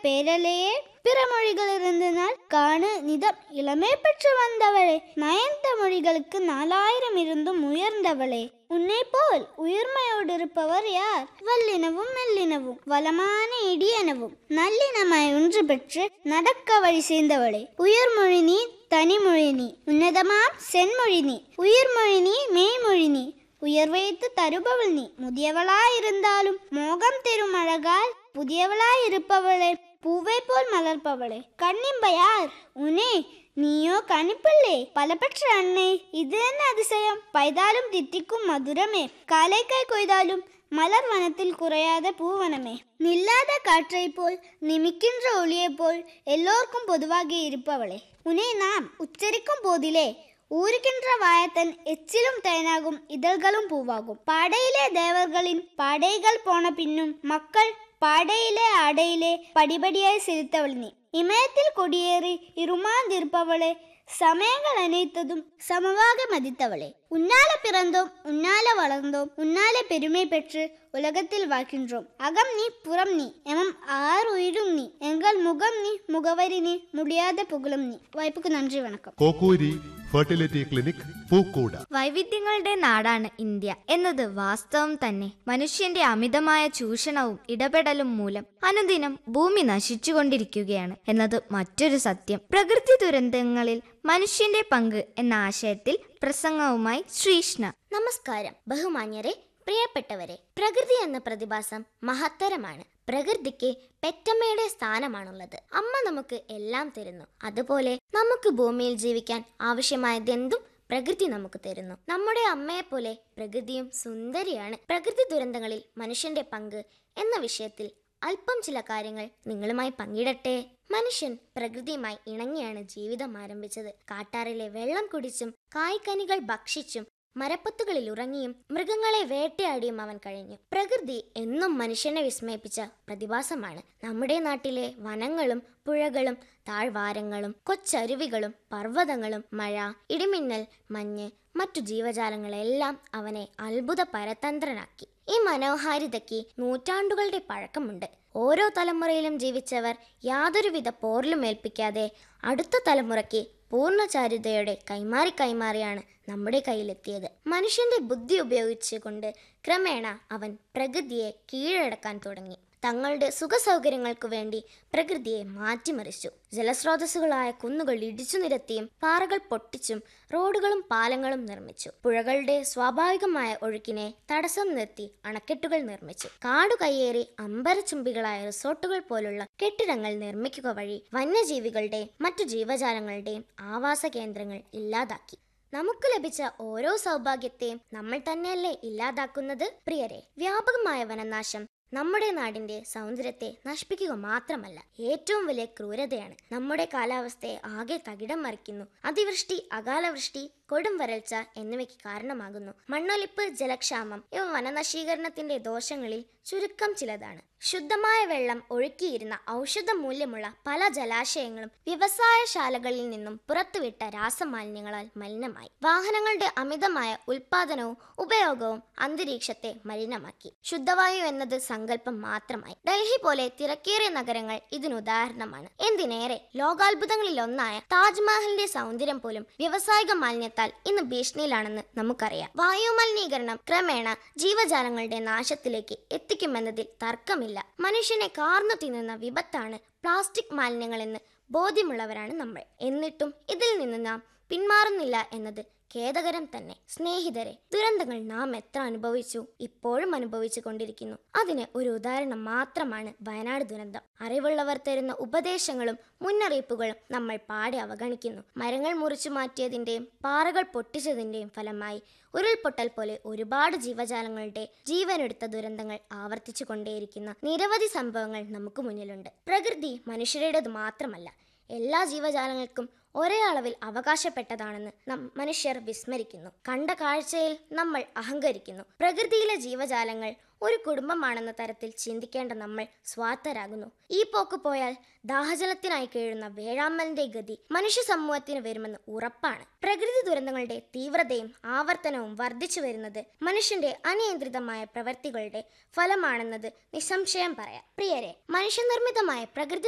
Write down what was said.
பேரலையே பிற மொழிகள் இருந்தனால் காணு நிதம் இளமை பெற்று வந்தவளே நயந்த மொழிகளுக்கு நாலாயிரம் இருந்தும் உயர்ந்தவளே உன்னை போல் உயிர்மையோடு இருப்பவர் யார் வல்லினவும் மெல்லினவும் வளமான இடியனவும் நல்லினமாய் ஒன்று பெற்று நடக்க வழி சேர்ந்தவளே உயர்மொழி நீ தனிமொழி நீ உன்னதமாம் சென்மொழி நீ உயிர்மொழி நீ மெய்மொழி நீ உயர் வைத்து தருபவள் நீ முதியவளாயிருந்தாலும் மோகம் தெரும் அழகால் புதியவளாயிருப்பவளே பூவை போல் மலர்ப்பவளே கண்ணிம்பையார் உனே நீயோ கணிப்பிள்ளை பல பெற்ற அன்னை இது என்ன அதிசயம் பைதாலும் தித்திக்கும் மதுரமே காலைக்காய் கொய்தாலும் மலர் வனத்தில் குறையாத பூவனமே நில்லாத காற்றைப் போல் நிமிக்கின்ற ஒளியைப் போல் எல்லோருக்கும் பொதுவாக இருப்பவளே உன்னை நாம் உச்சரிக்கும் போதிலே ஊறுகின்ற வாயத்தன் எச்சிலும் தேனாகும் இதழ்களும் பூவாகும் பாடையிலே தேவர்களின் பாடைகள் போன பின்னும் மக்கள் பாடையிலே ஆடையிலே படிபடியாய் சிரித்தவள் நீ இமயத்தில் கொடியேறி இருமாந்திருப்பவளே சமயங்கள் அனைத்ததும் சமமாக மதித்தவளே உன்னால பிறந்தோம் உன்னால வளர்ந்தோம் உன்னால பெருமை பெற்று உலகத்தில் வாழ்கின்றோம் அகம் நீ புறம் நீ எமம் ஆறு உயிரும் நீ எங்கள் முகம் நீ முகவரி நீ முடியாத புகழும் நீ വായ്പക്ക് നന്ദി വണക്കം കോക്കൂരി ഫെർട്ടിലിറ്റി ക്ലിനിക് പൂക്കോട് വൈവിധ്യങ്ങളുടെ നാടാണ് ഇന്ത്യ എന്നത് വാസ്തവം തന്നെ മനുഷ്യന്റെ അമിതമായ ചൂഷണവും ഇടപെടലും മൂലം അനുദിനം ഭൂമി നശിച്ചുകൊണ്ടിരിക്കുകയാണ് എന്നത് മറ്റൊരു സത്യം പ്രകൃതി ദുരന്തങ്ങളിൽ മനുഷ്യന്റെ പങ്ക് എന്ന ആശയത്തിൽ പ്രസംഗവുമായി ശ്രീഷ്ണ നമസ്കാരം ബഹുമാന്യരെ പ്രിയപ്പെട്ടവരെ പ്രകൃതി എന്ന പ്രതിഭാസം മഹത്തരമാണ് പ്രകൃതിക്ക് പെറ്റമ്മയുടെ സ്ഥാനമാണുള്ളത് അമ്മ നമുക്ക് എല്ലാം തരുന്നു അതുപോലെ നമുക്ക് ഭൂമിയിൽ ജീവിക്കാൻ ആവശ്യമായതെന്തും പ്രകൃതി നമുക്ക് തരുന്നു നമ്മുടെ അമ്മയെ പോലെ പ്രകൃതിയും സുന്ദരിയാണ് പ്രകൃതി ദുരന്തങ്ങളിൽ മനുഷ്യന്റെ പങ്ക് എന്ന വിഷയത്തിൽ അല്പം ചില കാര്യങ്ങൾ നിങ്ങളുമായി പങ്കിടട്ടെ മനുഷ്യൻ പ്രകൃതിയുമായി ഇണങ്ങിയാണ് ജീവിതം ആരംഭിച്ചത് കാട്ടാറിലെ വെള്ളം കുടിച്ചും കായ്ക്കനികൾ ഭക്ഷിച്ചും മരപ്പത്തുകളിൽ ഉറങ്ങിയും മൃഗങ്ങളെ വേട്ടയാടിയും അവൻ കഴിഞ്ഞു പ്രകൃതി എന്നും മനുഷ്യനെ വിസ്മയിപ്പിച്ച പ്രതിഭാസമാണ് നമ്മുടെ നാട്ടിലെ വനങ്ങളും പുഴകളും താഴ്വാരങ്ങളും കൊച്ചരുവികളും പർവ്വതങ്ങളും മഴ ഇടിമിന്നൽ മഞ്ഞ് മറ്റു ജീവജാലങ്ങളെല്ലാം അവനെ അത്ഭുത പരതന്ത്രനാക്കി ഈ മനോഹാരിതയ്ക്ക് നൂറ്റാണ്ടുകളുടെ പഴക്കമുണ്ട് ഓരോ തലമുറയിലും ജീവിച്ചവർ യാതൊരുവിധ പോറിലും ഏൽപ്പിക്കാതെ അടുത്ത തലമുറയ്ക്ക് പൂർണ്ണചാരുതയോടെ കൈമാറി കൈമാറിയാണ് നമ്മുടെ കയ്യിലെത്തിയത് മനുഷ്യന്റെ ബുദ്ധി ഉപയോഗിച്ചുകൊണ്ട് ക്രമേണ അവൻ പ്രകൃതിയെ കീഴടക്കാൻ തുടങ്ങി തങ്ങളുടെ സുഖസൗകര്യങ്ങൾക്കു വേണ്ടി പ്രകൃതിയെ മാറ്റിമറിച്ചു ജലസ്രോതസ്സുകളായ കുന്നുകൾ ഇടിച്ചു നിരത്തിയും പാറകൾ പൊട്ടിച്ചും റോഡുകളും പാലങ്ങളും നിർമ്മിച്ചു പുഴകളുടെ സ്വാഭാവികമായ ഒഴുക്കിനെ തടസ്സം നിർത്തി അണക്കെട്ടുകൾ നിർമ്മിച്ചു കാടു കയ്യേറി അമ്പരച്ചുംബികളായ റിസോർട്ടുകൾ പോലുള്ള കെട്ടിടങ്ങൾ നിർമ്മിക്കുക വഴി വന്യജീവികളുടെയും മറ്റു ജീവജാലങ്ങളുടെയും ആവാസ കേന്ദ്രങ്ങൾ ഇല്ലാതാക്കി നമുക്ക് ലഭിച്ച ഓരോ സൗഭാഗ്യത്തെയും നമ്മൾ തന്നെയല്ലേ ഇല്ലാതാക്കുന്നത് പ്രിയരെ വ്യാപകമായ വനനാശം നമ്മുടെ നാടിന്റെ സൗന്ദര്യത്തെ നശിപ്പിക്കുക മാത്രമല്ല ഏറ്റവും വലിയ ക്രൂരതയാണ് നമ്മുടെ കാലാവസ്ഥയെ ആകെ തകിടം മറിക്കുന്നു അതിവൃഷ്ടി അകാലവൃഷ്ടി കൊടും വരൾച്ച എന്നിവയ്ക്ക് കാരണമാകുന്നു മണ്ണൊലിപ്പ് ജലക്ഷാമം ഇവ വനനശീകരണത്തിന്റെ ദോഷങ്ങളിൽ ചുരുക്കം ചിലതാണ് ശുദ്ധമായ വെള്ളം ഒഴുക്കിയിരുന്ന ഔഷധ മൂല്യമുള്ള പല ജലാശയങ്ങളും വ്യവസായശാലകളിൽ നിന്നും പുറത്തുവിട്ട രാസമാലിന്യങ്ങളാൽ മലിനമായി വാഹനങ്ങളുടെ അമിതമായ ഉൽപാദനവും ഉപയോഗവും അന്തരീക്ഷത്തെ മലിനമാക്കി ശുദ്ധവായു എന്നത് സങ്കല്പം മാത്രമായി ഡൽഹി പോലെ തിരക്കേറിയ നഗരങ്ങൾ ഇതിനുദാഹരണമാണ് എന്തിനേറെ ലോകാത്ഭുതങ്ങളിൽ ഒന്നായ താജ്മഹലിന്റെ സൗന്ദര്യം പോലും വ്യവസായിക മാലിന്യത്താൽ ഇന്ന് ഭീഷണിയിലാണെന്ന് നമുക്കറിയാം വായു മലിനീകരണം ക്രമേണ ജീവജാലങ്ങളുടെ നാശത്തിലേക്ക് എത്തിക്കുമെന്നതിൽ തർക്കമില്ല മനുഷ്യനെ കാർന്നു തിന്നുന്ന വിപത്താണ് പ്ലാസ്റ്റിക് മാലിന്യങ്ങളെന്ന് ബോധ്യമുള്ളവരാണ് നമ്മൾ എന്നിട്ടും ഇതിൽ നിന്ന് നാം പിന്മാറുന്നില്ല എന്നത് ഖേദകരം തന്നെ സ്നേഹിതരെ ദുരന്തങ്ങൾ നാം എത്ര അനുഭവിച്ചു ഇപ്പോഴും അനുഭവിച്ചു കൊണ്ടിരിക്കുന്നു അതിന് ഒരു ഉദാഹരണം മാത്രമാണ് വയനാട് ദുരന്തം അറിവുള്ളവർ തരുന്ന ഉപദേശങ്ങളും മുന്നറിയിപ്പുകളും നമ്മൾ പാടെ അവഗണിക്കുന്നു മരങ്ങൾ മുറിച്ചു മാറ്റിയതിന്റെയും പാറകൾ പൊട്ടിച്ചതിന്റെയും ഫലമായി ഉരുൾപൊട്ടൽ പോലെ ഒരുപാട് ജീവജാലങ്ങളുടെ ജീവനെടുത്ത ദുരന്തങ്ങൾ ആവർത്തിച്ചു കൊണ്ടേയിരിക്കുന്ന നിരവധി സംഭവങ്ങൾ നമുക്ക് മുന്നിലുണ്ട് പ്രകൃതി മനുഷ്യരുടേത് മാത്രമല്ല എല്ലാ ജീവജാലങ്ങൾക്കും ഒരേ അളവിൽ അവകാശപ്പെട്ടതാണെന്ന് നം മനുഷ്യർ വിസ്മരിക്കുന്നു കണ്ട കാഴ്ചയിൽ നമ്മൾ അഹങ്കരിക്കുന്നു പ്രകൃതിയിലെ ജീവജാലങ്ങൾ ഒരു കുടുംബമാണെന്ന തരത്തിൽ ചിന്തിക്കേണ്ട നമ്മൾ സ്വാർത്ഥരാകുന്നു ഈ പോക്ക് പോയാൽ ദാഹജലത്തിനായി കഴിയുന്ന വേഴാമ്പലിന്റെ ഗതി മനുഷ്യ സമൂഹത്തിന് വരുമെന്ന് ഉറപ്പാണ് പ്രകൃതി ദുരന്തങ്ങളുടെ തീവ്രതയും ആവർത്തനവും വർദ്ധിച്ചു വരുന്നത് മനുഷ്യന്റെ അനിയന്ത്രിതമായ പ്രവൃത്തികളുടെ ഫലമാണെന്നത് നിസ്സംശയം പറയാം പ്രിയരെ മനുഷ്യനിർമ്മിതമായ പ്രകൃതി